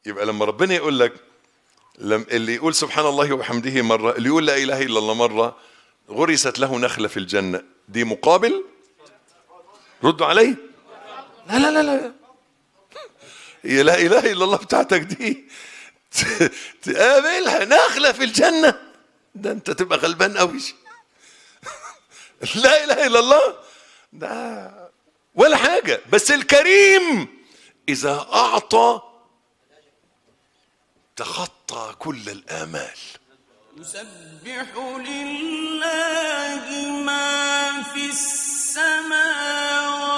يبقى لما ربنا يقول لك لم اللي يقول سبحان الله وبحمده مرة اللي يقول لا إله إلا الله مرة غرست له نخلة في الجنة دي مقابل ردوا علي لا لا لا لا هي لا إله إلا الله بتاعتك دي ت- تقابلها نخلة في الجنة ده أنت تبقى غلبان قوي لا إله إلا الله ده ولا حاجة بس الكريم إذا أعطى تخطى كل الآمال يسبح لله ما في السماوات